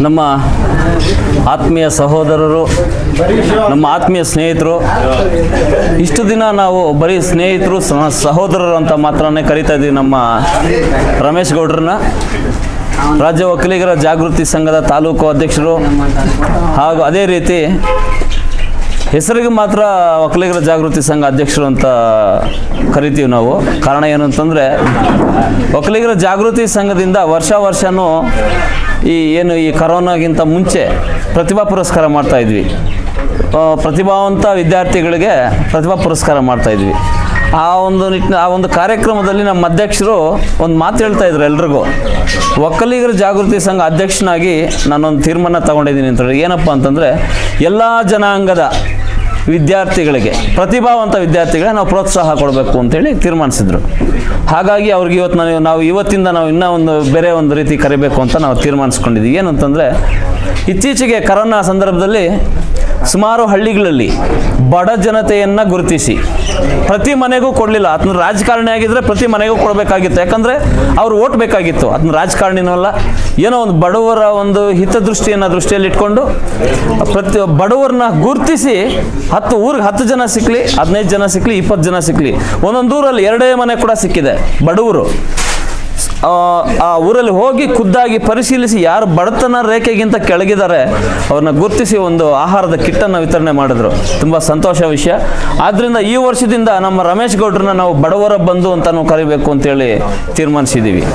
ನಮ್ಮ ಆತ್ಮೀಯ ಸಹೋದರರು ನಮ್ಮ ಆತ್ಮೀಯ ಸ್ನೇಹಿತರು ಇಷ್ಟು ದಿನ ನಾವು ಬರೀ ಸ್ನೇಹಿತರು ಸ- ಸಹೋದರರು ಅಂತ ಮಾತ್ರನೇ ಕರಿತಾ ಇದ್ದೀವಿ ನಮ್ಮ ರಮೇಶ್ ಗೌಡ್ರನ್ನ ರಾಜ್ಯ ಒಕ್ಕಲಿಗರ ಜಾಗೃತಿ ಸಂಘದ ತಾಲೂಕು ಅಧ್ಯಕ್ಷರು ಹಾಗೂ ಅದೇ ರೀತಿ ಹೆಸರಿಗೆ ಮಾತ್ರ ಒಕ್ಕಲಿಗರ ಜಾಗೃತಿ ಸಂಘ ಅಧ್ಯಕ್ಷರು ಅಂತ ಕರಿತೀವಿ ನಾವು ಕಾರಣ ಏನು ಅಂತಂದರೆ ಒಕ್ಕಲಿಗರ ಜಾಗೃತಿ ಸಂಘದಿಂದ ವರ್ಷ ವರ್ಷವೂ ಈ ಏನು ಈ ಕರೋನಾಗಿಂತ ಮುಂಚೆ ಪ್ರತಿಭಾ ಪುರಸ್ಕಾರ ಮಾಡ್ತಾ ಇದ್ವಿ ಆ, ಪ್ರತಿಭಾವಂತ ವಿದ್ಯಾರ್ಥಿಗಳಿಗೆ ಪ್ರತಿಭಾ ಪುರಸ್ಕಾರ ಮಾಡ್ತಾ ಇದ್ವಿ ಆ ಒಂದು ನಿಟ್ಟಿನ ಆ ಒಂದು ಕಾರ್ಯಕ್ರಮದಲ್ಲಿ ನಮ್ಮ ಅಧ್ಯಕ್ಷರು ಒಂದು ಮಾತು ಹೇಳ್ತಾ ಇದ್ರು ಎಲ್ರಿಗೂ ಒಕ್ಕಲಿಗರ ಜಾಗೃತಿ ಸಂಘ ಅಧ್ಯಕ್ಷನಾಗಿ ನಾನೊಂದು ತೀರ್ಮಾನ ತಗೊಂಡಿದ್ದೀನಿ ಅಂತ ಹೇಳಿ ಏನಪ್ಪ ಅಂತಂದರೆ ಎಲ್ಲ ಜನಾಂಗದ ವಿದ್ಯಾರ್ಥಿಗಳಿಗೆ ಪ್ರತಿಭಾವಂತ ವಿದ್ಯಾರ್ಥಿಗಳಿಗೆ ನಾವು ಪ್ರೋತ್ಸಾಹ ಕೊಡಬೇಕು ಅಂತೇಳಿ ತೀರ್ಮಾನಿಸಿದ್ರು ಹಾಗಾಗಿ ಅವ್ರಿಗೆ ಇವತ್ತು ನಾವು ನಾವು ಇವತ್ತಿಂದ ನಾವು ಇನ್ನೂ ಒಂದು ಬೇರೆ ಒಂದು ರೀತಿ ಕರಿಬೇಕು ಅಂತ ನಾವು ತೀರ್ಮಾನಿಸ್ಕೊಂಡಿದ್ದೀವಿ ಏನಂತಂದರೆ ಇತ್ತೀಚೆಗೆ ಕರೋನಾ ಸಂದರ್ಭದಲ್ಲಿ ಸುಮಾರು ಹಳ್ಳಿಗಳಲ್ಲಿ ಬಡ ಜನತೆಯನ್ನು ಗುರುತಿಸಿ ಪ್ರತಿ ಮನೆಗೂ ಕೊಡಲಿಲ್ಲ ಅದನ್ನ ರಾಜಕಾರಣಿ ಆಗಿದ್ರೆ ಪ್ರತಿ ಮನೆಗೂ ಕೊಡಬೇಕಾಗಿತ್ತು ಯಾಕಂದರೆ ಅವ್ರು ಓಟ್ ಬೇಕಾಗಿತ್ತು ಅದನ್ನ ರಾಜಕಾರಣಿನೂ ಏನೋ ಒಂದು ಬಡವರ ಒಂದು ಹಿತದೃಷ್ಟಿಯನ್ನು ದೃಷ್ಟಿಯಲ್ಲಿ ಇಟ್ಕೊಂಡು ಪ್ರತಿ ಬಡವರನ್ನ ಗುರುತಿಸಿ ಹತ್ತು ಊರಿಗೆ ಹತ್ತು ಜನ ಸಿಕ್ಕಲಿ ಹದಿನೈದು ಜನ ಸಿಕ್ಕಲಿ ಇಪ್ಪತ್ತು ಜನ ಸಿಕ್ಕಲಿ ಒಂದೊಂದು ಊರಲ್ಲಿ ಎರಡೇ ಮನೆ ಕೂಡ ಸಿಕ್ಕಿದೆ ಬಡವರು ಆ, ಆ ಊರಲ್ಲಿ ಹೋಗಿ ಖುದ್ದಾಗಿ ಪರಿಶೀಲಿಸಿ ಯಾರು ಬಡತನ ರೇಖೆಗಿಂತ ಕೆಳಗಿದ್ದಾರೆ ಅವ್ರನ್ನ ಗುರುತಿಸಿ ಒಂದು ಆಹಾರದ ಕಿಟ್ಟನ್ನು ವಿತರಣೆ ಮಾಡಿದ್ರು ತುಂಬ ಸಂತೋಷ ವಿಷಯ ಆದ್ದರಿಂದ ಈ ವರ್ಷದಿಂದ ನಮ್ಮ ರಮೇಶ್ ಗೌಡ್ರನ್ನ ನಾವು ಬಡವರ ಬಂಧು ಅಂತ ನಾವು ಕರಿಬೇಕು ಅಂತೇಳಿ ತೀರ್ಮಾನಿಸಿದ್ದೀವಿ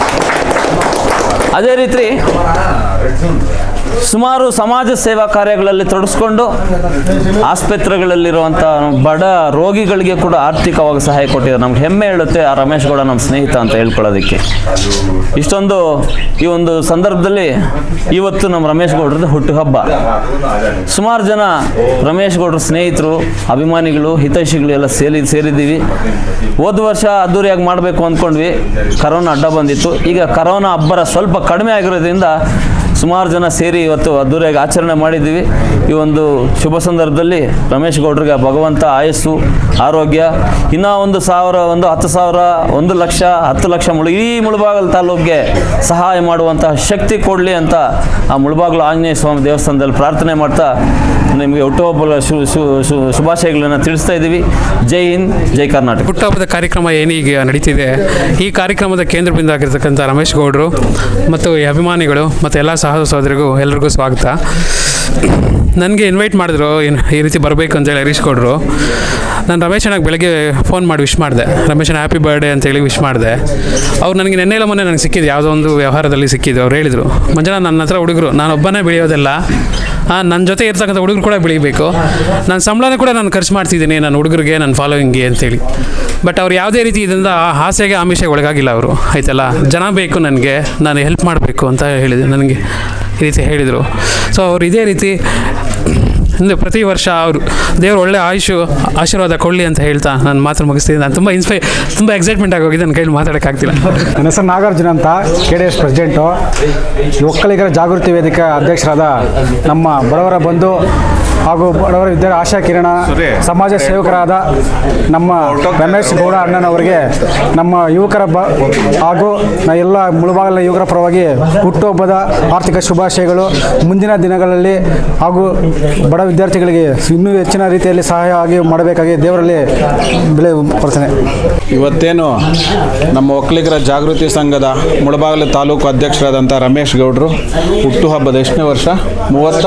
ಅದೇ ರೀತಿ ಸುಮಾರು ಸಮಾಜ ಸೇವಾ ಕಾರ್ಯಗಳಲ್ಲಿ ತೊಡಗಿಸ್ಕೊಂಡು ಆಸ್ಪತ್ರೆಗಳಲ್ಲಿರುವಂಥ ಬಡ ರೋಗಿಗಳಿಗೆ ಕೂಡ ಆರ್ಥಿಕವಾಗಿ ಸಹಾಯ ಕೊಟ್ಟಿದ್ದಾರೆ ನಮ್ಗೆ ಹೆಮ್ಮೆ ಹೇಳುತ್ತೆ ಆ ರಮೇಶ್ ಗೌಡ ನಮ್ಮ ಸ್ನೇಹಿತ ಅಂತ ಹೇಳ್ಕೊಳ್ಳೋದಕ್ಕೆ ಇಷ್ಟೊಂದು ಈ ಒಂದು ಸಂದರ್ಭದಲ್ಲಿ ಇವತ್ತು ನಮ್ಮ ರಮೇಶ್ ಗೌಡ್ರದ್ದು ಹುಟ್ಟುಹಬ್ಬ ಸುಮಾರು ಜನ ರಮೇಶ್ ಗೌಡ್ರ ಸ್ನೇಹಿತರು ಅಭಿಮಾನಿಗಳು ಹಿತೈಷಿಗಳು ಎಲ್ಲ ಸೇರಿ ಸೇರಿದ್ದೀವಿ ಹೋದ ವರ್ಷ ಅದ್ದೂರಿಯಾಗಿ ಮಾಡಬೇಕು ಅಂದ್ಕೊಂಡ್ವಿ ಕರೋನಾ ಅಡ್ಡ ಬಂದಿತ್ತು ಈಗ ಕರೋನಾ ಅಬ್ಬರ ಸ್ವಲ್ಪ ಕಡಿಮೆ ಆಗಿರೋದ್ರಿಂದ ಸುಮಾರು ಜನ ಸೇರಿ ಇವತ್ತು ಅದ್ದೂರಿಯಾಗಿ ಆಚರಣೆ ಮಾಡಿದ್ದೀವಿ ಈ ಒಂದು ಶುಭ ಸಂದರ್ಭದಲ್ಲಿ ರಮೇಶ್ ಗೌಡ್ರಿಗೆ ಭಗವಂತ ಆಯಸ್ಸು ಆರೋಗ್ಯ ಇನ್ನೂ ಒಂದು ಸಾವಿರ ಒಂದು ಹತ್ತು ಸಾವಿರ ಒಂದು ಲಕ್ಷ ಹತ್ತು ಲಕ್ಷ ಮುಳು ಈ ಮುಳುಬಾಗಲು ತಾಲೂಕಿಗೆ ಸಹಾಯ ಮಾಡುವಂತಹ ಶಕ್ತಿ ಕೊಡಲಿ ಅಂತ ಆ ಮುಳುಬಾಗಿಲು ಆಂಜನೇಯ ಸ್ವಾಮಿ ದೇವಸ್ಥಾನದಲ್ಲಿ ಪ್ರಾರ್ಥನೆ ಮಾಡ್ತಾ ನಿಮಗೆ ಹುಟ್ಟುಹಬ್ಬದ ಶು ಶು ಶು ಶುಭಾಶಯಗಳನ್ನು ತಿಳಿಸ್ತಾ ಇದ್ದೀವಿ ಜೈ ಹಿಂದ್ ಜೈ ಕರ್ನಾಟಕ ಹುಟ್ಟುಹಬ್ಬದ ಕಾರ್ಯಕ್ರಮ ಏನೀಗ ನಡೀತಿದೆ ಈ ಕಾರ್ಯಕ್ರಮದ ಕೇಂದ್ರ ಬಿಂದು ಆಗಿರ್ತಕ್ಕಂಥ ರಮೇಶ್ ಗೌಡರು ಮತ್ತು ಈ ಅಭಿಮಾನಿಗಳು ಮತ್ತು ಎಲ್ಲ ಸಹ ಸಹೋದರಿಗೂ ಎಲ್ರಿಗೂ ಸ್ವಾಗತ ನನಗೆ ಇನ್ವೈಟ್ ಮಾಡಿದ್ರು ಇನ್- ಈ ರೀತಿ ಬರಬೇಕು ಅಂತೇಳಿ ಹರೀಶ್ ಗೌಡರು ನಾನು ರಮೇಶ್ ಅಣ್ಣಗೆ ಬೆಳಗ್ಗೆ ಫೋನ್ ಮಾಡಿ ವಿಶ್ ಮಾಡಿದೆ ರಮೇಶ್ ಅಣ್ಣ ಹ್ಯಾಪಿ ಬರ್ಡೇ ಅಂತೇಳಿ ವಿಶ್ ಮಾಡಿದೆ ಅವ್ರು ನನಗೆ ನೆನ್ನೆಲ್ಲ ಮೊನ್ನೆ ನನಗೆ ಸಿಕ್ಕಿದ್ದು ಯಾವುದೋ ಒಂದು ವ್ಯವಹಾರದಲ್ಲಿ ಸಿಕ್ಕಿದ್ದು ಅವ್ರು ಹೇಳಿದರು ಮಂಜುಳಾ ನನ್ನ ಹತ್ರ ಹುಡುಗರು ನಾನು ಒಬ್ಬನೇ ಬೆಳೆಯೋದಲ್ಲ ನನ್ನ ಜೊತೆ ಇರ್ತಕ್ಕಂಥ ಹುಡುಗರು ಕೂಡ ಬೆಳಿಬೇಕು ನಾನು ಸಂಬಳನೂ ಕೂಡ ನಾನು ಖರ್ಚು ಮಾಡ್ತಿದ್ದೀನಿ ನನ್ನ ಹುಡುಗರಿಗೆ ನನ್ನ ಫಾಲೋವಿಂಗ್ಗೆ ಅಂತೇಳಿ ಬಟ್ ಅವ್ರು ಯಾವುದೇ ರೀತಿ ಇದರಿಂದ ಆ ಆಸೆಗೆ ಆಮಿಷಗೆ ಒಳಗಾಗಿಲ್ಲ ಅವರು ಆಯ್ತಲ್ಲ ಜನ ಬೇಕು ನನಗೆ ನಾನು ಹೆಲ್ಪ್ ಮಾಡಬೇಕು ಅಂತ ಹೇಳಿದೆ ನನಗೆ ಈ ರೀತಿ ಹೇಳಿದರು ಸೊ ಅವ್ರು ಇದೇ ರೀತಿ ಅಂದರೆ ಪ್ರತಿ ವರ್ಷ ಅವರು ದೇವರು ಒಳ್ಳೆ ಆಯುಷು ಆಶೀರ್ವಾದ ಕೊಡಲಿ ಅಂತ ಹೇಳ್ತಾ ನಾನು ಮಾತ್ರ ಮುಗಿಸ್ತೀನಿ ನಾನು ತುಂಬ ಇನ್ಸ್ಪೈ ತುಂಬ ಎಕ್ಸೈಟ್ಮೆಂಟ್ ಆಗೋಗಿದೆ ನನ್ನ ಕೈಲಿ ಮಾತಾಡೋಕ್ಕಾಗ್ತಿಲ್ಲ ನನ್ನ ಹೆಸರು ನಾಗಾರ್ಜುನ ಅಂತ ಕೆ ಡಿ ಎಸ್ ಪ್ರೆಸಿಡೆಂಟು ಈ ಒಕ್ಕಲಿಗರ ಜಾಗೃತಿ ವೇದಿಕೆ ಅಧ್ಯಕ್ಷರಾದ ನಮ್ಮ ಬಡವರ ಬಂಧು ಹಾಗೂ ಬಡವರ ವಿದ್ಯಾರ್ಥಿ ಆಶಾ ಕಿರಣ ಸಮಾಜ ಸೇವಕರಾದ ನಮ್ಮ ರಮೇಶ್ ಗೌಡ ಅಣ್ಣನವರಿಗೆ ನಮ್ಮ ಯುವಕರ ಬ ಹಾಗೂ ನಾ ಎಲ್ಲ ಮುಳುಬಾಗಲ ಯುವಕರ ಪರವಾಗಿ ಹುಟ್ಟುಹಬ್ಬದ ಆರ್ಥಿಕ ಶುಭಾಶಯಗಳು ಮುಂದಿನ ದಿನಗಳಲ್ಲಿ ಹಾಗೂ ಬಡ ವಿದ್ಯಾರ್ಥಿಗಳಿಗೆ ಇನ್ನೂ ಹೆಚ್ಚಿನ ರೀತಿಯಲ್ಲಿ ಸಹಾಯ ಆಗಿ ಮಾಡಬೇಕಾಗಿ ದೇವರಲ್ಲಿ ಬೆಳೆ ಪ್ರಾರ್ಥನೆ ಇವತ್ತೇನು ನಮ್ಮ ಒಕ್ಕಲಿಗರ ಜಾಗೃತಿ ಸಂಘದ ಮುಳಬಾಗಿಲು ತಾಲೂಕು ಅಧ್ಯಕ್ಷರಾದಂಥ ರಮೇಶ್ ಗೌಡ್ರು ಹುಟ್ಟುಹಬ್ಬದ ಎಷ್ಟನೇ ವರ್ಷ ಮೂವತ್ತ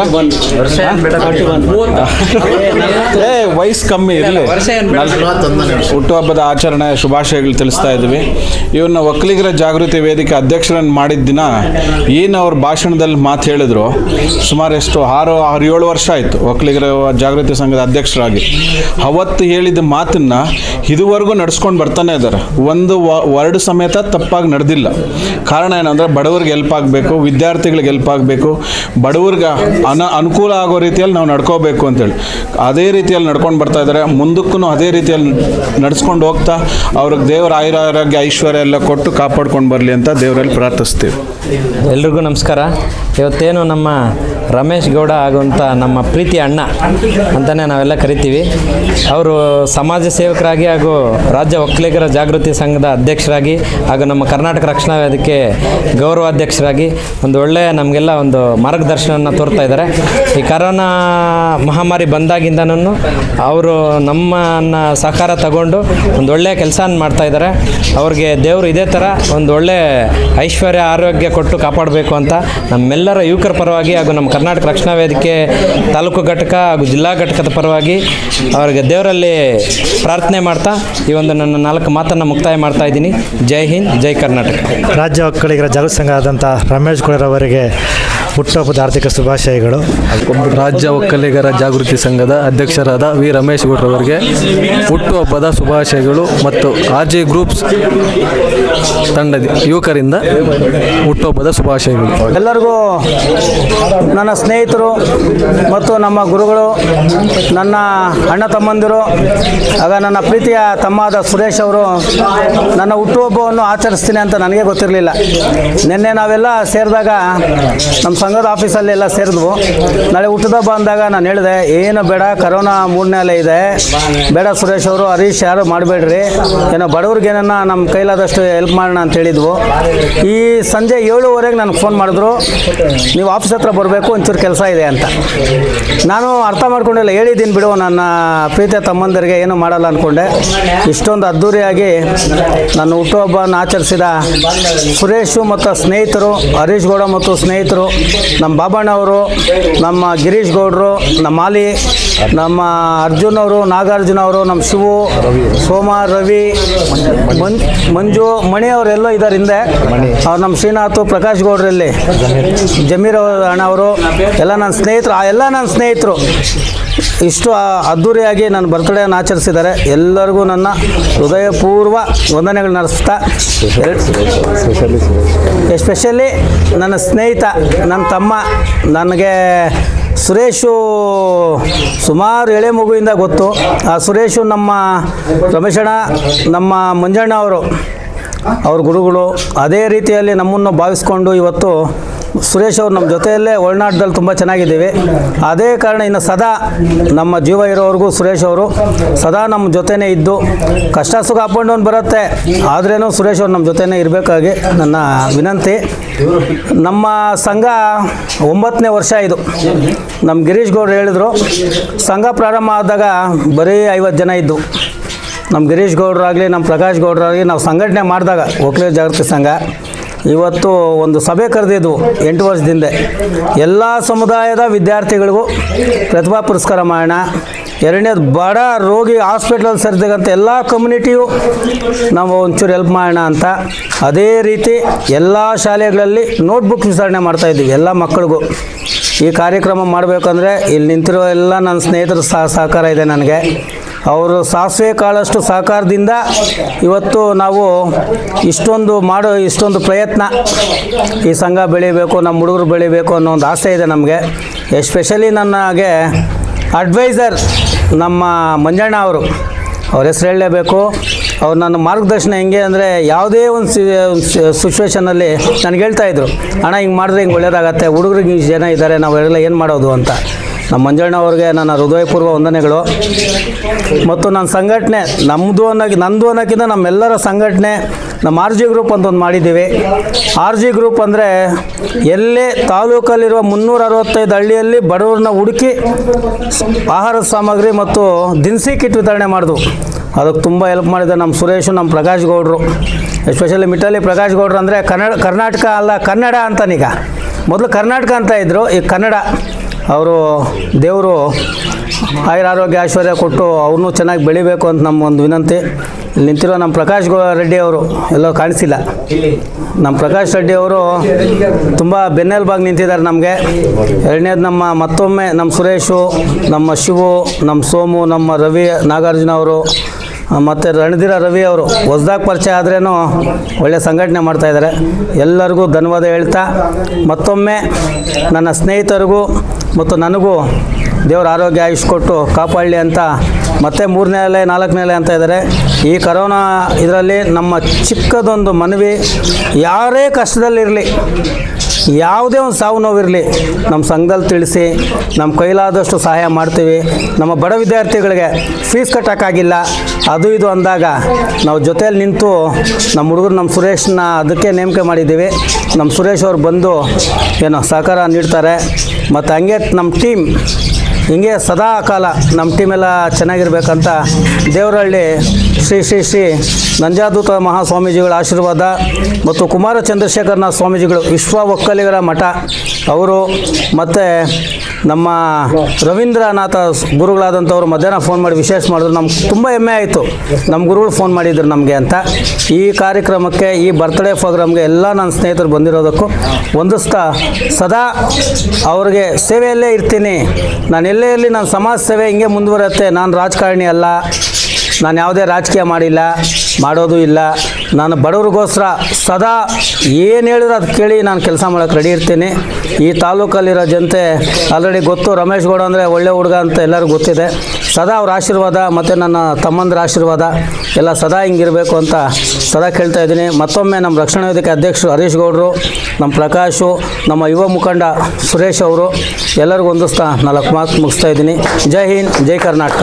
ಏ ವಯಸ್ಸು ಕಮ್ಮಿ ಇರಲಿ ಹುಟ್ಟುಹಬ್ಬದ ಆಚರಣೆ ಶುಭಾಶಯಗಳು ತಿಳಿಸ್ತಾ ಇದ್ವಿ ಇವನ್ನ ಒಕ್ಕಲಿಗರ ಜಾಗೃತಿ ವೇದಿಕೆ ಅಧ್ಯಕ್ಷರನ್ನು ಮಾಡಿದ ದಿನ ಏನು ಅವ್ರ ಭಾಷಣದಲ್ಲಿ ಮಾತು ಹೇಳಿದ್ರು ಸುಮಾರು ಎಷ್ಟು ಆರು ಆರು ಏಳು ವರ್ಷ ಆಯಿತು ಒಕ್ಕಲಿಗರ ಜಾಗೃತಿ ಸಂಘದ ಅಧ್ಯಕ್ಷರಾಗಿ ಅವತ್ತು ಹೇಳಿದ ಮಾತನ್ನ ಇದುವರೆಗೂ ನಡ್ಸ್ಕೊಂಡು ಬರ್ತಾನೆ ಇದ್ದಾರೆ ಒಂದು ವರ್ಡ್ ಸಮೇತ ತಪ್ಪಾಗಿ ನಡೆದಿಲ್ಲ ಕಾರಣ ಏನಂದರೆ ಬಡವರಿಗೆ ಹೆಲ್ಪ್ ಆಗಬೇಕು ವಿದ್ಯಾರ್ಥಿಗಳಿಗೆ ಹೆಲ್ಪ್ ಆಗಬೇಕು ಬಡವ್ರಿಗೆ ಅನ ಅನುಕೂಲ ಆಗೋ ರೀತಿಯಲ್ಲಿ ನಾವು ನಡ್ಕೋಬೇಕು ಅಂತೇಳಿ ಅದೇ ರೀತಿಯಲ್ಲಿ ನಡ್ಕೊಂಡು ಬರ್ತಾ ಇದ್ದಾರೆ ಮುಂದಕ್ಕೂ ಅದೇ ರೀತಿಯಲ್ಲಿ ನಡ್ಸ್ಕೊಂಡು ಹೋಗ್ತಾ ಅವ್ರಿಗೆ ದೇವರ ಆಯುರ ಆರೋಗ್ಯ ಐಶ್ವರ್ಯ ಎಲ್ಲ ಕೊಟ್ಟು ಕಾಪಾಡ್ಕೊಂಡು ಬರಲಿ ಅಂತ ದೇವರಲ್ಲಿ ಪ್ರಾರ್ಥಿಸ್ತೀವಿ ಎಲ್ರಿಗೂ ನಮಸ್ಕಾರ ಇವತ್ತೇನು ನಮ್ಮ ರಮೇಶ್ ಗೌಡ ಆಗುವಂಥ ನಮ್ಮ ಪ್ರೀತಿ ಅಣ್ಣ ಅಂತಲೇ ನಾವೆಲ್ಲ ಕರಿತೀವಿ ಅವರು ಸಮಾಜ ಸೇವಕರಾಗಿ ಹಾಗೂ ಹಾಗೂ ರಾಜ್ಯ ಒಕ್ಕಲಿಗರ ಜಾಗೃತಿ ಸಂಘದ ಅಧ್ಯಕ್ಷರಾಗಿ ಹಾಗೂ ನಮ್ಮ ಕರ್ನಾಟಕ ರಕ್ಷಣಾ ವೇದಿಕೆ ಗೌರವಾಧ್ಯಕ್ಷರಾಗಿ ಒಂದು ಒಳ್ಳೆಯ ನಮಗೆಲ್ಲ ಒಂದು ಮಾರ್ಗದರ್ಶನವನ್ನು ತೋರ್ತಾ ಇದ್ದಾರೆ ಈ ಕರೋನಾ ಮಹಾಮಾರಿ ಬಂದಾಗಿಂದನೂ ಅವರು ನಮ್ಮನ್ನ ಸಹಕಾರ ತಗೊಂಡು ಒಂದು ಒಳ್ಳೆಯ ಕೆಲಸ ಮಾಡ್ತಾ ಇದ್ದಾರೆ ಅವ್ರಿಗೆ ದೇವರು ಇದೇ ಥರ ಒಂದು ಒಳ್ಳೆ ಐಶ್ವರ್ಯ ಆರೋಗ್ಯ ಕೊಟ್ಟು ಕಾಪಾಡಬೇಕು ಅಂತ ನಮ್ಮೆಲ್ಲರ ಯುವಕರ ಪರವಾಗಿ ಹಾಗೂ ನಮ್ಮ ಕರ್ನಾಟಕ ರಕ್ಷಣಾ ವೇದಿಕೆ ತಾಲೂಕು ಘಟಕ ಹಾಗೂ ಜಿಲ್ಲಾ ಘಟಕದ ಪರವಾಗಿ ಅವರಿಗೆ ದೇವರಲ್ಲಿ ಪ್ರಾರ್ಥನೆ ಮಾಡ್ತಾ ಈ ಒಂದು ನನ್ನ ನಾಲ್ಕು ಮಾತನ್ನು ಮುಕ್ತಾಯ ಮಾಡ್ತಾ ಇದ್ದೀನಿ ಜೈ ಹಿಂದ್ ಜೈ ಕರ್ನಾಟಕ ರಾಜ್ಯ ಒಕ್ಕಲಿಗರ ಜಾಗೃತಿ ಸಂಘ ಆದಂಥ ರಮೇಶ್ ಅವರಿಗೆ ಹುಟ್ಟುಹಬ್ಬದ ಆರ್ಥಿಕ ಶುಭಾಶಯಗಳು ರಾಜ್ಯ ಒಕ್ಕಲಿಗರ ಜಾಗೃತಿ ಸಂಘದ ಅಧ್ಯಕ್ಷರಾದ ವಿ ರಮೇಶ್ ಗೌಡ್ರವರಿಗೆ ಹುಟ್ಟುಹಬ್ಬದ ಶುಭಾಶಯಗಳು ಮತ್ತು ಆರ್ ಜೆ ಗ್ರೂಪ್ಸ್ ತಂಡದ ಯುವಕರಿಂದ ಹುಟ್ಟುಹಬ್ಬದ ಶುಭಾಶಯಗಳು ಎಲ್ಲರಿಗೂ ನನ್ನ ಸ್ನೇಹಿತರು ಮತ್ತು ನಮ್ಮ ಗುರುಗಳು ನನ್ನ ಅಣ್ಣ ತಮ್ಮಂದಿರು ಆಗ ನನ್ನ ಪ್ರೀತಿಯ ತಮ್ಮಾದ ಸುರೇಶ್ ಅವರು ನನ್ನ ಹುಟ್ಟುಹಬ್ಬವನ್ನು ಆಚರಿಸ್ತೀನಿ ಅಂತ ನನಗೆ ಗೊತ್ತಿರಲಿಲ್ಲ ನಿನ್ನೆ ನಾವೆಲ್ಲ ಸೇರಿದಾಗ ನಮ್ಮ ಸಂಘದ ಆಫೀಸಲ್ಲಿ ಎಲ್ಲ ಸೇರಿದ್ವು ನಾಳೆ ಹುಟ್ಟುಹಬ್ಬ ಅಂದಾಗ ನಾನು ಹೇಳಿದೆ ಏನು ಬೇಡ ಕರೋನಾ ಮೂರನೇ ಅಲೆ ಇದೆ ಬೇಡ ಸುರೇಶ್ ಅವರು ಹರೀಶ್ ಯಾರು ಮಾಡಬೇಡ್ರಿ ಏನೋ ಬಡವ್ರಿಗೆ ಏನನ್ನ ನಮ್ಮ ಕೈಲಾದಷ್ಟು ಹೆಲ್ಪ್ ಮಾಡೋಣ ಅಂತ ಹೇಳಿದ್ವು ಈ ಸಂಜೆ ಏಳುವರೆಗೆ ನನಗೆ ಫೋನ್ ಮಾಡಿದ್ರು ನೀವು ಆಫೀಸ್ ಹತ್ರ ಬರಬೇಕು ಒಂಚೂರು ಕೆಲಸ ಇದೆ ಅಂತ ನಾನು ಅರ್ಥ ಮಾಡ್ಕೊಂಡಿಲ್ಲ ಹೇಳಿದ್ದೀನಿ ಬಿಡು ನನ್ನ ಪ್ರೀತಿಯ ತಮ್ಮಂದರಿಗೆ ಏನು ಮಾಡಲ್ಲ ಅಂದ್ಕೊಂಡೆ ಇಷ್ಟೊಂದು ಅದ್ಧೂರಿಯಾಗಿ ನನ್ನ ಹುಟ್ಟುಹಬ್ಬವನ್ನು ಆಚರಿಸಿದ ಸುರೇಶು ಮತ್ತು ಸ್ನೇಹಿತರು ಹರೀಶ್ ಗೌಡ ಮತ್ತು ಸ್ನೇಹಿತರು ನಮ್ಮ ಬಾಬಣ್ಣ ಅವರು ನಮ್ಮ ಗಿರೀಶ್ ಗೌಡರು ನಮ್ಮ ಮಾಲಿ ನಮ್ಮ ಅರ್ಜುನ್ ಅವರು ನಾಗಾರ್ಜುನ ಅವರು ನಮ್ಮ ಶಿವು ಸೋಮ ರವಿ ಮಂ ಮಂಜು ಮಣಿ ಅವರೆಲ್ಲ ಇದ್ದಾರೆ ಹಿಂದೆ ಅವ್ರು ನಮ್ಮ ಶ್ರೀನಾಥ್ ಪ್ರಕಾಶ್ ಗೌಡ್ರಲ್ಲಿ ಜಮೀರ್ ಅವ್ರ ಅಣ್ಣ ಅವರು ಎಲ್ಲ ನನ್ನ ಸ್ನೇಹಿತರು ಆ ಎಲ್ಲ ನನ್ನ ಸ್ನೇಹಿತರು ಇಷ್ಟು ಆ- ಅದ್ಧೂರಿಯಾಗಿ ನನ್ನ ಬರ್ತ್ಡೇಯನ್ನು ಆಚರಿಸಿದ್ದಾರೆ ಎಲ್ಲರಿಗೂ ನನ್ನ ಹೃದಯಪೂರ್ವ ವಂದನೆಗಳು ನಡೆಸ್ತಾ ಎಸ್ಪೆಷಲಿ ನನ್ನ ಸ್ನೇಹಿತ ನನ್ನ ತಮ್ಮ ನನಗೆ ಸುರೇಶು ಸುಮಾರು ಎಳೆ ಮಗುವಿಂದ ಗೊತ್ತು ಆ ಸುರೇಶು ನಮ್ಮ ರಮೇಶಣ್ಣ ನಮ್ಮ ಮಂಜಣ್ಣ ಅವರು ಅವ್ರ ಗುರುಗಳು ಅದೇ ರೀತಿಯಲ್ಲಿ ನಮ್ಮನ್ನು ಭಾವಿಸ್ಕೊಂಡು ಇವತ್ತು ಸುರೇಶ್ ಅವರು ನಮ್ಮ ಜೊತೆಯಲ್ಲೇ ಒಳನಾಟದಲ್ಲಿ ತುಂಬ ಚೆನ್ನಾಗಿದ್ದೀವಿ ಅದೇ ಕಾರಣ ಇನ್ನು ಸದಾ ನಮ್ಮ ಜೀವ ಇರೋವರೆಗೂ ಸುರೇಶ್ ಅವರು ಸದಾ ನಮ್ಮ ಜೊತೆನೇ ಇದ್ದು ಕಷ್ಟ ಸುಖ ಅಪ್ ಆ್ಯಂಡ್ ಡೌನ್ ಬರುತ್ತೆ ಆದ್ರೇನು ಸುರೇಶ್ ಅವ್ರು ನಮ್ಮ ಜೊತೆನೇ ಇರಬೇಕಾಗಿ ನನ್ನ ವಿನಂತಿ ನಮ್ಮ ಸಂಘ ಒಂಬತ್ತನೇ ವರ್ಷ ಇದು ನಮ್ಮ ಗಿರೀಶ್ ಗೌಡ್ರು ಹೇಳಿದರು ಸಂಘ ಪ್ರಾರಂಭ ಆದಾಗ ಬರೀ ಐವತ್ತು ಜನ ಇದ್ದು ನಮ್ಮ ಗಿರೀಶ್ ಗೌಡ್ರಾಗಲಿ ನಮ್ಮ ಪ್ರಕಾಶ್ ಗೌಡ್ರಾಗಲಿ ನಾವು ಸಂಘಟನೆ ಮಾಡಿದಾಗ ಒಕ್ಕಲಿಗರ ಜಾಗೃತಿ ಸಂಘ ಇವತ್ತು ಒಂದು ಸಭೆ ಕರೆದಿದ್ವು ಎಂಟು ವರ್ಷದಿಂದ ಎಲ್ಲ ಸಮುದಾಯದ ವಿದ್ಯಾರ್ಥಿಗಳಿಗೂ ಪ್ರತಿಭಾ ಪುರಸ್ಕಾರ ಮಾಡೋಣ ಎರಡನೇದು ಬಡ ರೋಗಿ ಹಾಸ್ಪಿಟ್ಲಲ್ಲಿ ಸೇರಿದಂಥ ಎಲ್ಲ ಕಮ್ಯುನಿಟಿಯು ನಾವು ಒಂಚೂರು ಹೆಲ್ಪ್ ಮಾಡೋಣ ಅಂತ ಅದೇ ರೀತಿ ಎಲ್ಲ ಶಾಲೆಗಳಲ್ಲಿ ನೋಟ್ಬುಕ್ ವಿತರಣೆ ಮಾಡ್ತಾಯಿದ್ದೀವಿ ಎಲ್ಲ ಮಕ್ಕಳಿಗೂ ಈ ಕಾರ್ಯಕ್ರಮ ಮಾಡಬೇಕಂದ್ರೆ ಇಲ್ಲಿ ನಿಂತಿರೋ ಎಲ್ಲ ನನ್ನ ಸ್ನೇಹಿತರ ಸಹ ಸಹಕಾರ ಇದೆ ನನಗೆ ಅವರು ಸಾಸಿವೆ ಕಾಳಷ್ಟು ಸಹಕಾರದಿಂದ ಇವತ್ತು ನಾವು ಇಷ್ಟೊಂದು ಮಾಡೋ ಇಷ್ಟೊಂದು ಪ್ರಯತ್ನ ಈ ಸಂಘ ಬೆಳಿಬೇಕು ನಮ್ಮ ಹುಡುಗರು ಬೆಳಿಬೇಕು ಅನ್ನೋ ಒಂದು ಆಸೆ ಇದೆ ನಮಗೆ ಎಸ್ಪೆಷಲಿ ನನಗೆ ಅಡ್ವೈಸರ್ ನಮ್ಮ ಮಂಜಣ್ಣ ಅವರು ಅವ್ರ ಹೆಸರು ಹೇಳಲೇಬೇಕು ಅವ್ರು ನನ್ನ ಮಾರ್ಗದರ್ಶನ ಹೆಂಗೆ ಅಂದರೆ ಯಾವುದೇ ಒಂದು ಸಿಚುವೇಷನಲ್ಲಿ ನನಗೆ ಹೇಳ್ತಾ ಇದ್ರು ಅಣ್ಣ ಹಿಂಗೆ ಮಾಡಿದ್ರೆ ಹಿಂಗೆ ಒಳ್ಳೇದಾಗತ್ತೆ ಹುಡುಗರಿಗೆ ಇಷ್ಟು ಜನ ಇದ್ದಾರೆ ನಾವೆಲ್ಲ ಏನು ಮಾಡೋದು ಅಂತ ನಮ್ಮ ಮಂಜಣ್ಣ ಅವ್ರಿಗೆ ನನ್ನ ಹೃದಯಪೂರ್ವ ವಂದನೆಗಳು ಮತ್ತು ನನ್ನ ಸಂಘಟನೆ ನಮ್ಮದು ಅನ್ನೋಕ್ಕೆ ನಂದು ಅನ್ನೋಕ್ಕಿಂತ ನಮ್ಮೆಲ್ಲರ ಸಂಘಟನೆ ನಮ್ಮ ಆರ್ ಜಿ ಗ್ರೂಪ್ ಅಂತ ಒಂದು ಮಾಡಿದ್ದೀವಿ ಆರ್ ಜಿ ಗ್ರೂಪ್ ಅಂದರೆ ಎಲ್ಲೇ ತಾಲೂಕಲ್ಲಿರುವ ಮುನ್ನೂರ ಅರವತ್ತೈದು ಹಳ್ಳಿಯಲ್ಲಿ ಬಡವ್ರನ್ನ ಹುಡುಕಿ ಆಹಾರ ಸಾಮಗ್ರಿ ಮತ್ತು ದಿನಸಿ ಕಿಟ್ ವಿತರಣೆ ಮಾಡಿದ್ವು ಅದಕ್ಕೆ ತುಂಬ ಹೆಲ್ಪ್ ಮಾಡಿದ ನಮ್ಮ ಸುರೇಶು ನಮ್ಮ ಪ್ರಕಾಶ್ ಗೌಡ್ರು ಎಸ್ಪೆಷಲಿ ಮಿಟ್ಟಲ್ಲಿ ಪ್ರಕಾಶ್ ಗೌಡ್ರು ಅಂದರೆ ಕನ್ನಡ ಕರ್ನಾಟಕ ಅಲ್ಲ ಕನ್ನಡ ಅಂತಾನೀಗ ಮೊದಲು ಕರ್ನಾಟಕ ಅಂತ ಇದ್ದರು ಈಗ ಕನ್ನಡ ಅವರು ದೇವರು ಆಯುರ ಆರೋಗ್ಯ ಐಶ್ವರ್ಯ ಕೊಟ್ಟು ಅವ್ರನ್ನೂ ಚೆನ್ನಾಗಿ ಬೆಳಿಬೇಕು ಅಂತ ನಮ್ಮ ಒಂದು ವಿನಂತಿ ಇಲ್ಲಿ ನಿಂತಿರೋ ನಮ್ಮ ಪ್ರಕಾಶ್ ಗೋ ರೆಡ್ಡಿ ಅವರು ಎಲ್ಲೋ ಕಾಣಿಸಿಲ್ಲ ನಮ್ಮ ಪ್ರಕಾಶ್ ರೆಡ್ಡಿ ಅವರು ತುಂಬ ಬೆನ್ನೆಲುಬಾಗಿ ನಿಂತಿದ್ದಾರೆ ನಮಗೆ ಎರಡನೇದು ನಮ್ಮ ಮತ್ತೊಮ್ಮೆ ನಮ್ಮ ಸುರೇಶು ನಮ್ಮ ಶಿವು ನಮ್ಮ ಸೋಮು ನಮ್ಮ ರವಿ ನಾಗಾರ್ಜುನ ಅವರು ಮತ್ತು ರಣಧೀರ ರವಿ ಅವರು ಹೊಸ್ದಾಗಿ ಪರಿಚಯ ಆದ್ರೇನು ಒಳ್ಳೆ ಸಂಘಟನೆ ಮಾಡ್ತಾಯಿದ್ದಾರೆ ಎಲ್ಲರಿಗೂ ಧನ್ಯವಾದ ಹೇಳ್ತಾ ಮತ್ತೊಮ್ಮೆ ನನ್ನ ಸ್ನೇಹಿತರಿಗೂ ಮತ್ತು ನನಗೂ ದೇವರ ಆರೋಗ್ಯ ಆಯುಷ್ ಕೊಟ್ಟು ಕಾಪಾಡಲಿ ಅಂತ ಮತ್ತೆ ಮೂರನೇ ಅಲೆ ನಾಲ್ಕನೇ ಅಲೆ ಅಂತ ಇದ್ದಾರೆ ಈ ಕರೋನಾ ಇದರಲ್ಲಿ ನಮ್ಮ ಚಿಕ್ಕದೊಂದು ಮನವಿ ಯಾರೇ ಕಷ್ಟದಲ್ಲಿರಲಿ ಯಾವುದೇ ಒಂದು ಸಾವು ನೋವಿರಲಿ ನಮ್ಮ ಸಂಘದಲ್ಲಿ ತಿಳಿಸಿ ನಮ್ಮ ಕೈಲಾದಷ್ಟು ಸಹಾಯ ಮಾಡ್ತೀವಿ ನಮ್ಮ ಬಡ ವಿದ್ಯಾರ್ಥಿಗಳಿಗೆ ಫೀಸ್ ಕಟ್ಟೋಕ್ಕಾಗಿಲ್ಲ ಅದು ಇದು ಅಂದಾಗ ನಾವು ಜೊತೆಯಲ್ಲಿ ನಿಂತು ನಮ್ಮ ಹುಡುಗರು ನಮ್ಮ ಸುರೇಶ್ನ ಅದಕ್ಕೆ ನೇಮಕ ಮಾಡಿದ್ದೀವಿ ನಮ್ಮ ಸುರೇಶ್ ಅವ್ರು ಬಂದು ಏನೋ ಸಹಕಾರ ನೀಡ್ತಾರೆ ಮತ್ತು ಹಂಗೆ ನಮ್ಮ ಟೀಮ್ ಹಿಂಗೆ ಸದಾ ಕಾಲ ನಮ್ಮ ಟೀಮೆಲ್ಲ ಚೆನ್ನಾಗಿರ್ಬೇಕಂತ ದೇವರಹಳ್ಳಿ ಶ್ರೀ ಶ್ರೀ ಶ್ರೀ ನಂಜಾದೂತ ಮಹಾಸ್ವಾಮೀಜಿಗಳ ಆಶೀರ್ವಾದ ಮತ್ತು ಕುಮಾರ ಚಂದ್ರಶೇಖರನಾಥ ಸ್ವಾಮೀಜಿಗಳು ವಿಶ್ವ ಒಕ್ಕಲಿಗರ ಮಠ ಅವರು ಮತ್ತು ನಮ್ಮ ರವೀಂದ್ರನಾಥ ಗುರುಗಳಾದಂಥವ್ರು ಮಧ್ಯಾಹ್ನ ಫೋನ್ ಮಾಡಿ ವಿಶೇಷ ಮಾಡಿದ್ರು ನಮ್ಗೆ ತುಂಬ ಹೆಮ್ಮೆ ಆಯಿತು ನಮ್ಮ ಗುರುಗಳು ಫೋನ್ ಮಾಡಿದ್ರು ನಮಗೆ ಅಂತ ಈ ಕಾರ್ಯಕ್ರಮಕ್ಕೆ ಈ ಬರ್ತ್ಡೇ ಪ್ರೋಗ್ರಾಮ್ಗೆ ಎಲ್ಲ ನನ್ನ ಸ್ನೇಹಿತರು ಬಂದಿರೋದಕ್ಕೂ ಹೊಂದಿಸ್ತಾ ಸದಾ ಅವ್ರಿಗೆ ಸೇವೆಯಲ್ಲೇ ಇರ್ತೀನಿ ನಾನು ಎಲ್ಲೇ ಇರಲಿ ನನ್ನ ಸಮಾಜ ಸೇವೆ ಹಿಂಗೆ ಮುಂದುವರುತ್ತೆ ನಾನು ರಾಜಕಾರಣಿ ಅಲ್ಲ ನಾನು ಯಾವುದೇ ರಾಜಕೀಯ ಮಾಡಿಲ್ಲ ಮಾಡೋದು ಇಲ್ಲ ನಾನು ಬಡವ್ರಿಗೋಸ್ಕರ ಸದಾ ಏನು ಹೇಳಿದ್ರು ಅದು ಕೇಳಿ ನಾನು ಕೆಲಸ ಮಾಡೋಕ್ಕೆ ರೆಡಿ ಇರ್ತೀನಿ ಈ ತಾಲೂಕಲ್ಲಿರೋ ಜನತೆ ಆಲ್ರೆಡಿ ಗೊತ್ತು ರಮೇಶ್ ಗೌಡ ಅಂದರೆ ಒಳ್ಳೆ ಹುಡುಗ ಅಂತ ಎಲ್ಲರಿಗೂ ಗೊತ್ತಿದೆ ಸದಾ ಅವ್ರ ಆಶೀರ್ವಾದ ಮತ್ತು ನನ್ನ ತಮ್ಮಂದ್ರ ಆಶೀರ್ವಾದ ಎಲ್ಲ ಸದಾ ಹಿಂಗಿರಬೇಕು ಅಂತ ಸದಾ ಕೇಳ್ತಾ ಇದ್ದೀನಿ ಮತ್ತೊಮ್ಮೆ ನಮ್ಮ ರಕ್ಷಣಾ ವೇದಿಕೆ ಅಧ್ಯಕ್ಷರು ಹರೀಶ್ ಗೌಡರು ನಮ್ಮ ಪ್ರಕಾಶು ನಮ್ಮ ಯುವ ಮುಖಂಡ ಸುರೇಶ್ ಅವರು ಎಲ್ಲರಿಗೂ ಹೊಂದಿಸ್ತಾ ನಾಲ್ಕು ಮಾತು ಮುಗಿಸ್ತಾ ಇದ್ದೀನಿ ಜೈ ಹಿಂದ್ ಜೈ ಕರ್ನಾಟಕ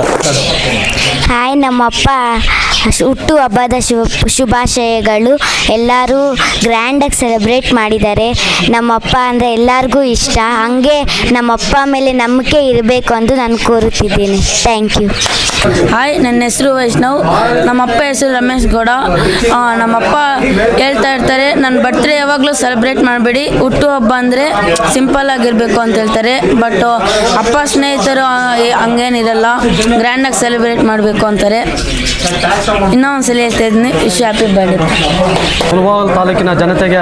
ಹಾಯ್ ನಮ್ಮಪ್ಪ ಹುಟ್ಟು ಹಬ್ಬದ ಶುಭ ಶುಭಾಶಯಗಳು ಎಲ್ಲರೂ ಗ್ರ್ಯಾಂಡಾಗಿ ಸೆಲೆಬ್ರೇಟ್ ಮಾಡಿದ್ದಾರೆ ನಮ್ಮಪ್ಪ ಅಂದರೆ ಎಲ್ಲರಿಗೂ ಇಷ್ಟ ಹಾಗೆ ನಮ್ಮಪ್ಪ ಮೇಲೆ ನಂಬಿಕೆ ಇರಬೇಕು ಅಂತ ನಾನು ಕೋರುತ್ತಿದ್ದೀನಿ ಥ್ಯಾಂಕ್ ಯು ಹಾಯ್ ನನ್ನ ಹೆಸರು ವೈಷ್ಣವ್ ನಮ್ಮಪ್ಪ ಹೆಸರು ರಮೇಶ್ ಗೌಡ ಆ, ನಮ್ಮಪ್ಪ ಹೇಳ್ತಾ ಇರ್ತಾರೆ ನನ್ನ ಬರ್ತ್ಡೇ ಯಾವಾಗಲೂ ಸೆಲೆಬ್ರೇಟ್ ಮಾಡಬೇಡಿ ಹುಟ್ಟುಹಬ್ಬ ಅಂದರೆ ಸಿಂಪಲ್ ಆಗಿರಬೇಕು ಅಂತ ಹೇಳ್ತಾರೆ ಬಟ್ ಅಪ್ಪ ಸ್ನೇಹಿತರು ಆ, ಏ- ಹಂಗೇನಿರಲ್ಲ ಗ್ರ್ಯಾಂಡಾಗಿ ಸೆಲೆಬ್ರೇಟ್ ಮಾಡಬೇಕು ಅಂತಾರೆ ಇನ್ನೂ ಒಂದ್ಸಲ ಹೇಳ್ತಾ ಇದ್ದೀನಿ ವಿಶ್ ಹ್ಯಾಪಿ ಬರ್ಡೇ ಮುಳಬಾಗಿಲು ತಾಲೂಕಿನ ಜನತೆಗೆ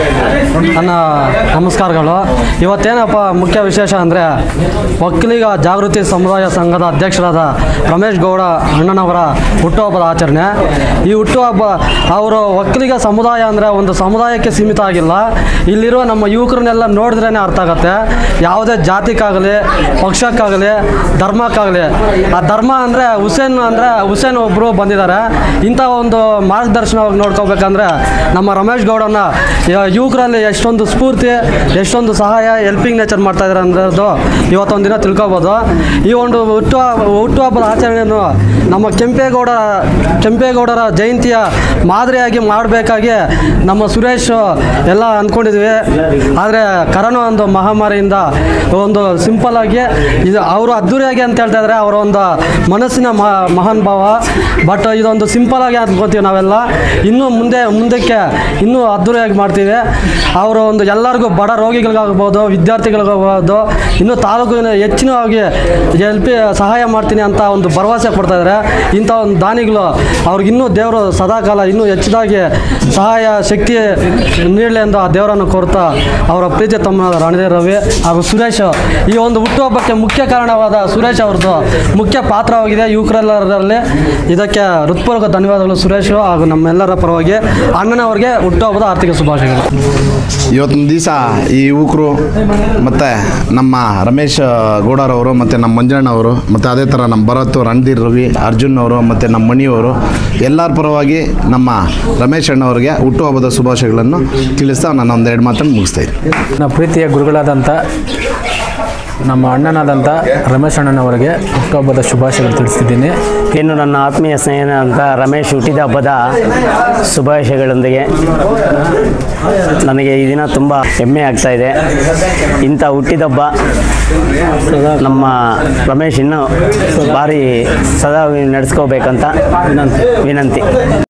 ನನ್ನ ನಮಸ್ಕಾರಗಳು ಇವತ್ತೇನಪ್ಪ ಮುಖ್ಯ ವಿಶೇಷ ಅಂದರೆ ಒಕ್ಕಲಿಗ ಜಾಗೃತಿ ಸಮುದಾಯ ಸಂಘದ ಅಧ್ಯಕ್ಷರಾದ ರಮೇಶ್ ಗೌಡ ಅಣ್ಣನವರ ಹುಟ್ಟುಹಬ್ಬದ ಆಚರಣೆ ಈ ಹುಟ್ಟುಹಬ್ಬ ಅವರು ಒಕ್ಕಲಿಗ ಸಮುದಾಯ ಅಂದರೆ ಒಂದು ಸಮುದಾಯಕ್ಕೆ ಸೀಮಿತ ಆಗಿಲ್ಲ ಇಲ್ಲಿರುವ ನಮ್ಮ ಯುವಕರನ್ನೆಲ್ಲ ನೋಡಿದ್ರೇ ಅರ್ಥ ಆಗುತ್ತೆ ಯಾವುದೇ ಜಾತಿಗಾಗಲಿ ಪಕ್ಷಕ್ಕಾಗಲಿ ಧರ್ಮಕ್ಕಾಗಲಿ ಆ ಧರ್ಮ ಅಂದರೆ ಹುಸೇನ್ ಅಂದರೆ ಹುಸೇನ್ ಒಬ್ಬರು ಬಂದಿದ್ದಾರೆ ಇಂಥ ಒಂದು ಮಾರ್ಗದರ್ಶನವಾಗಿ ನೋಡ್ಕೋಬೇಕಂದ್ರೆ ನಮ್ಮ ರಮೇಶ್ ಗೌಡನ ಯ- ಯುವಕರಲ್ಲಿ ಎಷ್ಟೊಂದು ಸ್ಫೂರ್ತಿ ಎಷ್ಟೊಂದು ಸಹಾಯ ಹೆಲ್ಪಿಂಗ್ ನೇಚರ್ ಮಾಡ್ತಾ ಇದ್ದಾರೆ ಅನ್ನೋದು ಇವತ್ತೊಂದು ದಿನ ತಿಳ್ಕೊಬೋದು ಈ ಒಂದು ಹುಟ್ಟು ಹುಟ್ಟುಹಬ್ಬದ ಆಚರಣೆಯನ್ನು ನಮ್ಮ ಕೆಂಪೇಗೌಡ ಕೆಂಪೇಗೌಡರ ಜಯಂತಿಯ ಮಾದರಿಯಾಗಿ ಮಾಡಬೇಕಾಗಿ ನಮ್ಮ ಸುರೇಶ್ ಎಲ್ಲ ಅಂದ್ಕೊಂಡಿದ್ವಿ ಆದರೆ ಕರೋನಾ ಒಂದು ಮಹಾಮಾರಿಯಿಂದ ಒಂದು ಸಿಂಪಲ್ ಆಗಿ ಇದು ಅವರು ಅದ್ದೂರಿಯಾಗಿ ಅಂತ ಹೇಳ್ತಾ ಇದ್ದಾರೆ ಅವರ ಒಂದು ಮನಸ್ಸಿನ ಮಹಾ ಮಹಾನ್ ಭಾವ ಬಟ್ ಇದೊಂದು ಸಿಂಪಲ್ ಆಗಿ ಅಂದ್ಕೋತೀವಿ ನಾವೆಲ್ಲ ಇನ್ನೂ ಮುಂದೆ ಮುಂದಕ್ಕೆ ಇನ್ನೂ ಅದ್ದೂರಿಯಾಗಿ ಮಾಡ್ತೀವಿ ಅವರು ಒಂದು ಎಲ್ಲರಿಗೂ ಬಡ ರೋಗಿಗಳಿಗಾಗ್ಬೋದು ವಿದ್ಯಾರ್ಥಿಗಳಿಗಾಗ್ಬೋದು ಇನ್ನೂ ತಾಲೂಕಿನ ಹೆಚ್ಚಿನವಾಗಿ ಎಲ್ ಪಿ ಸಹಾಯ ಮಾಡ್ತೀನಿ ಅಂತ ಒಂದು ಭರವಸೆ ಕೊಡ್ತಾ ಇದ್ದಾರೆ ಇಂಥ ಒಂದು ದಾನಿಗಳು ಅವ್ರಿಗಿನ್ನೂ ದೇವರು ಸದಾಕಾಲ ಇನ್ನೂ ಹೆಚ್ಚಿದಾಗಿ ಸಹಾಯ ಶಕ್ತಿ ನೀಡಲಿ ಎಂದು ಆ ದೇವರನ್ನು ಕೋರ್ತಾ ಅವರ ಪ್ರೀತಿ ತಮ್ಮ ರಣಧೀರ್ ರವಿ ಹಾಗೂ ಸುರೇಶ್ ಈ ಒಂದು ಹುಟ್ಟುಹಬ್ಬಕ್ಕೆ ಮುಖ್ಯ ಕಾರಣವಾದ ಸುರೇಶ್ ಅವ್ರದ್ದು ಮುಖ್ಯ ಪಾತ್ರವಾಗಿದೆ ಯುವಕರೆಲ್ಲರಲ್ಲಿ ಇದಕ್ಕೆ ಹೃತ್ಪೂರ್ವಕ ಧನ್ಯವಾದಗಳು ಸುರೇಶ್ ಹಾಗೂ ನಮ್ಮೆಲ್ಲರ ಪರವಾಗಿ ಅಣ್ಣನವರಿಗೆ ಹುಟ್ಟುಹಬ್ಬದ ಆರ್ಥಿಕ ಶುಭಾಶಯಗಳು ಇವತ್ತಿನ ದಿವಸ ಈ ಯುವಕರು ಮತ್ತು ನಮ್ಮ ರಮೇಶ್ ಗೌಡರವರು ಮತ್ತು ನಮ್ಮ ಮಂಜಣ್ಣವರು ಮತ್ತು ಅದೇ ಥರ ನಮ್ಮ ಭರತ್ ರಣಧೀರ್ ರವಿ ಅರ್ಜುನ್ ಅವರು ಮತ್ತು ನಮ್ಮ ಮಣಿಯವರು ಎಲ್ಲರ ಪರವಾಗಿ ನಮ್ಮ ರಮೇಶ್ ಅಣ್ಣವರಿಗೆ ಹುಟ್ಟುಹಬ್ಬದ ಶುಭಾಶಯಗಳನ್ನು ತಿಳಿಸ್ತಾ ನಾನು ಒಂದೆರಡು ಮಾತನ್ನು ಮುಗಿಸ್ತಾ ಇದ್ದೀನಿ ನನ್ನ ಪ್ರೀತಿಯ ಗುರುಗಳಾದಂಥ ನಮ್ಮ ಅಣ್ಣನಾದಂಥ ರಮೇಶ್ ಅಣ್ಣನವರಿಗೆ ಹುಟ್ಟುಹಬ್ಬದ ಶುಭಾಶಯಗಳು ತಿಳಿಸ್ತಿದ್ದೀನಿ ಇನ್ನು ನನ್ನ ಆತ್ಮೀಯ ಸ್ನೇಹಿತ ರಮೇಶ್ ಹುಟ್ಟಿದ ಹಬ್ಬದ ಶುಭಾಶಯಗಳೊಂದಿಗೆ ನನಗೆ ಈ ದಿನ ತುಂಬ ಹೆಮ್ಮೆ ಆಗ್ತಾ ಇದೆ ಇಂಥ ಹುಟ್ಟಿದಬ್ಬ ನಮ್ಮ ರಮೇಶ್ ಇನ್ನೂ ಭಾರಿ ಸದಾ ನಡೆಸ್ಕೋಬೇಕಂತ ವಿನಂತಿ